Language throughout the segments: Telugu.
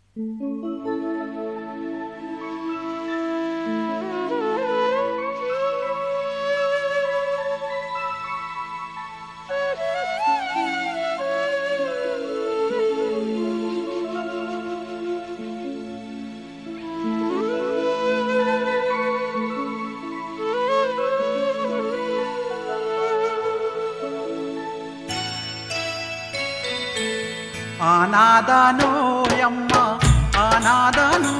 ఆనాదను యమ్మ ఆనాదను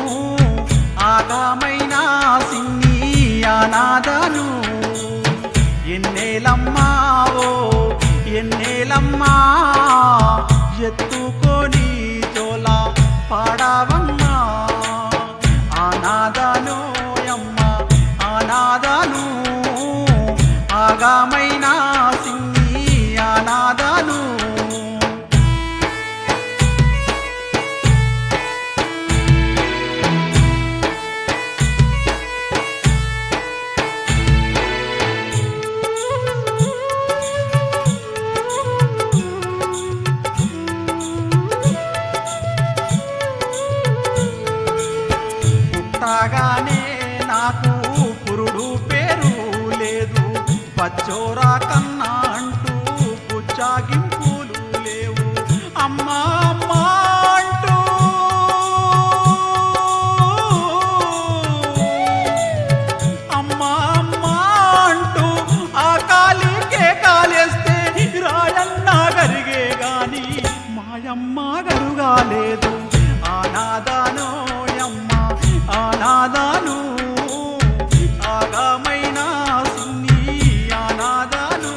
ఆగమైన సిన్ని ఆనాదను ఎన్నేలమ్మా ఓ ఎన్నేలమ్మా ఎత్తుకొని జోల పాడవమ్మా ఆనాదను యమ్మ ఆనాదను ఆగమైన సిన్ని ఆనాదను పుట్టగానే నాకు పురుడు పేరు లేదు పచ్చోరా కన్నా అంటూ పుచ్చాగింపులు లేవు అమ్మా అమ్మా అంటూ అమ్మా అమ్మా అంటూ ఆ కాలికే కాలేస్తే రాయన్న గరిగే గాని మాయమ్మ గరుగాలేదు ఆనాదానో యమ్మ ఆనాదాను ఆగమైన సిన్ని ఆనాదాను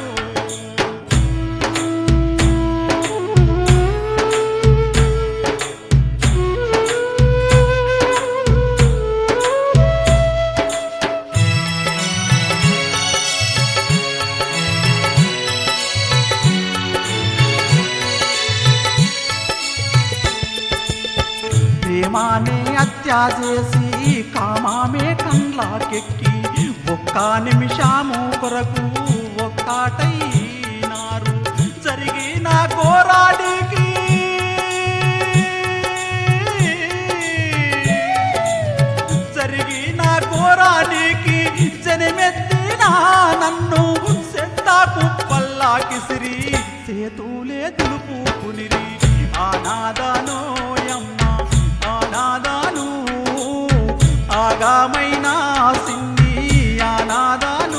ప్రేమానే హత్య చేసి కామామే కండ్లాకెక్కి ఒక్క నిమిషము కొరకు ఒక్కటైనారు జరిగిన గోరాడికి జరిగిన ఘోరానికి జనమెత్తిన నన్ను సెత్తాకు పల్లాకిసిరి సేతులే దులుపుకునిరి ఆనాదానో యమ్మ ఆనాదాను ఆగామైన సిన్ని ఆనాదాను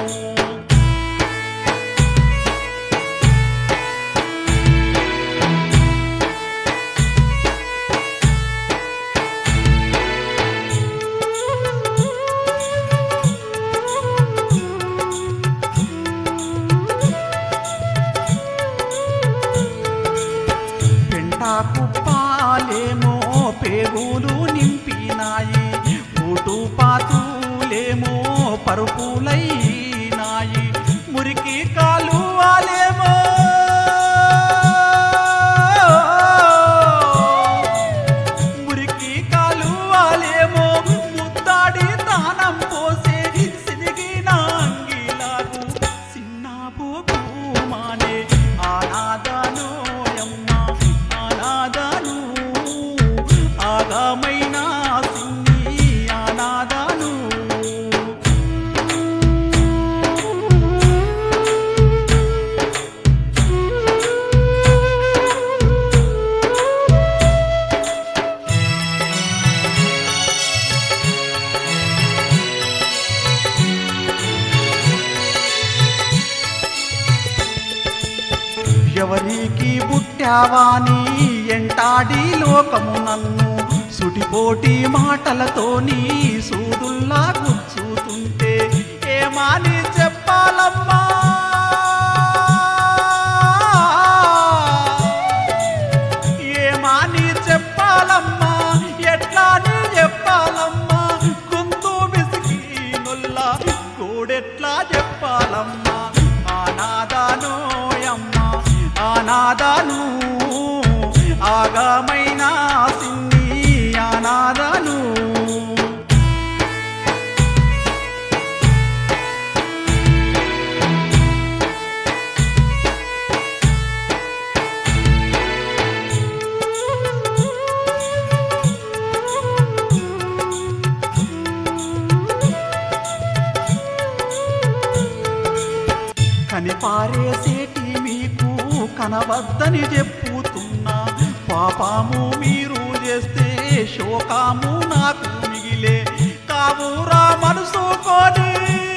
పెంటాకు పాలేమో పేగులు నింపినాయి ఊటు పాతులేమో పరుపులైనాయి మురికి కాలువాలేమో మురికి కాలువాలేమో ముద్దాడి తానం పోసే సిరిగిన అంగిలాగు చిన్న మానే ఆనాదను యమ్మ ఆనాదను ఆగమైన సిన్ని ఆనాదను ఎవరికి పుట్టావాని ఎంటాడి లోకము నన్ను సుటిపోటి మాటలతోని సూదుల్లా గుచ్చుతుంటే ఏమాని చెప్పాలమ్మా ఏమాని చెప్పాలమ్మా ఎట్లాని చెప్పాలమ్మా గొంతు బిసికి నొల్లా కోడెట్లా చెప్పాలమ్మా ఆనాదానో యమ్మ ఆనాదాను ఆగమైన సిన్ని ఆనాదాను కనవద్దని చెప్పుతున్నా పాపము మీరు చేస్తే శోకము నాకు మిగిలే కావురా మనసుకొని